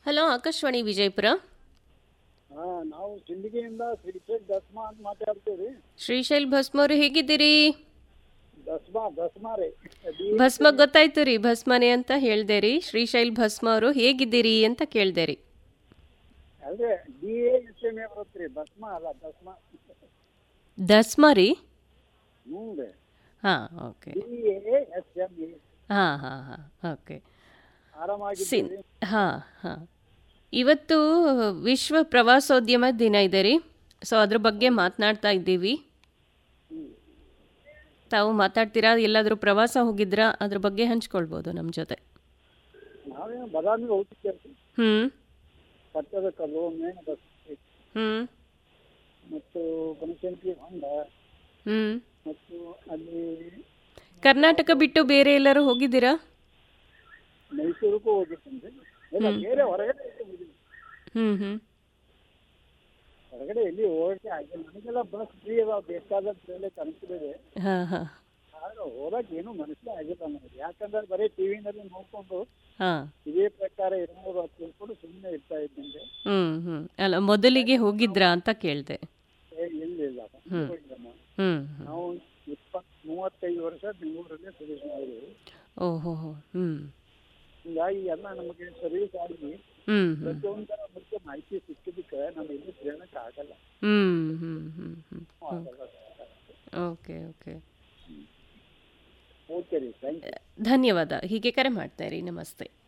Hello Akashvani Vijayapura ಹಾ ನಾವು ಸಿಂದಗಿಯಿಂದ ಶ್ರೀಶೈಲ್ ದಸ್ಮಾ ಅಂತ ಮಾತಾಡ್ತೀವಿ ಶ್ರೀಶೈಲ್ ಭಸ್ಮ ಅವರು ಹೇಗಿದ್ದೀರಿ ದಸ್ಮಾ ದಸ್ಮಾ ರೀ ಭಸ್ಮ ಗೊತ್ತಾಯ್ತು ರೀ ಭಸ್ಮನೆ ಅಂತ ಹೇಳ್ದೆ ರೀ ಶ್ರೀಶೈಲ್ ಭಸ್ಮ ಅವರು ಹೇಗಿದ್ದೀರಿ ಅಂತ ಕೇಳ್ದೆ ರೀ ಅಲ್ರಿ D A S M A ಬರುತ್ತೆ ರೀ ಭಸ್ಮ ಅಲ್ಲ ದಸ್ಮಾ ದಸ್ಮ ರೀ ಹ್ಞೂ ರೀ ಹಾಂ okay D A S M A ಹಾಂ ಹಾಂ ಹಾಂ ಓಕೆ ಸಿನ್ ಆರಾಮಾಗಿದ್ದೀವಿ ಹಾಂ ಹಾಂ ಇವತ್ತು ವಿಶ್ವ ಪ್ರವಾಸೋದ್ಯಮ ದಿನ ಇದೆ ರೀ ಸೊ ಅದ್ರ ಬಗ್ಗೆ ಮಾತನಾಡ್ತಾ ಇದ್ದೀವಿ ತಾವು ಮಾತಾಡ್ತೀರಾ ಎಲ್ಲಾದರೂ ಪ್ರವಾಸ ಹೋಗಿದ್ರಾ ಅದ್ರ ಬಗ್ಗೆ ಹಂಚ್ಕೊಳ್ಬೋದು ನಮ್ಮ ಜೊತೆ ನಾವೇನು ಬದಾಮಿಗೆ ಹೋಗ್ತಿದ್ದೇವೆ ಹ್ಞೂ ಪಟ್ಟದ ಕಲ್ಲು ಮೇಣ ಬಸ್ತಿ ಹ್ಞೂ ಮತ್ತು ಬನಶಂಕರಿ ಹೊಂಡ ಹ್ಞೂ ಮತ್ತು ಅಲ್ಲಿ ಕರ್ನಾಟಕ ಬಿಟ್ಟು ಬೇರೆ ಎಲ್ಲರೂ ಹೋಗಿದ್ದೀರಾ ಮೈಸೂರಿಗೂ ಹೋಗಿದ್ದೀನಿ ಇಲ್ಲ ಬೇರೆ ಹೊರಗಡೆ ಎಲ್ಲಿ ಹೋಗಿದ್ದೀನಿ ಹ್ಞೂ ಹ್ಞೂ ಹೊರಗಡೆ ಎಲ್ಲಿ ಹೋಗಕ್ಕೆ ಆಗಿಲ್ಲ ನನಗೆಲ್ಲ ಬಸ್ ಫ್ರೀ ಅದಾವ ಬೇಕಾದಂತ ಕನಸಿದೆ ಹಾಂ ಹಾಂ ಆದ್ರೆ ಹೋಗಕ್ಕೆ ಏನೂ ಮನಸ್ಸೇ ಆಗಿಲ್ಲ ನನಗೆ ಯಾಕಂದ್ರೆ ಬರೀ ಟಿವಿನಲ್ಲಿ ನೋಡ್ಕೊಂಡು ಹಾಂ ಇದೇ ಪ್ರಕಾರ ಇರ್ಬೋದು ಅಂತ ತಿಳ್ಕೊಂಡು ಸುಮ್ಮನೆ ಇರ್ತಾ ಇದ್ದಂಗೆ ಹ್ಞೂ ಹ್ಞೂ ಅಲ್ಲ ಮೊದಲಿಗೆ ಹೋಗಿದ್ರಾ ಅಂತ ಕೇಳಿದೆ ಏ, ಇಲ್ಲಿಲ್ಲ ಹೋಗಿಲ್ಲ ನಾವು. ಹ್ಞೂ ನಾವು ಇಪ್ಪತ್ ಮೂವತ್ತೈದು ವರ್ಷ ಬೆಂಗಳೂರಲ್ಲೇ ಸರ್ವಿಸ್ ಮಾಡಿದ್ವಿ ಓಹೋ ಹ್ಞೂ ಹೀಗಾಗಿ ಎಲ್ಲ ನಮಗೆ ಸರ್ವಿಸ್ ಆಗಿ ಹ್ಞೂ ಹ್ಞೂ ಪ್ರತಿಯೊಂದರ ಬಗ್ಗೆ ಮಾಹಿತಿ ಸಿಕ್ಕಿದ್ದಕ್ಕೆ ನಾವು ಎಲ್ಲಿ ಹೇಳಕ್ಕೆ ಆಗಲ್ಲ ಹ್ಞೂ ಹ್ಞೂ ಹ್ಞೂ ಹ್ಞೂ ಆಗಲ್ಲ. ಓಕೆ ಓಕೆ ಓಕೆ ರೀ ಥ್ಯಾಂಕ್ ಯು ಧನ್ಯವಾದ ಹೀಗೆ ಕರೆ ಮಾಡ್ತಾ ಇರಿ ನಮಸ್ತೆ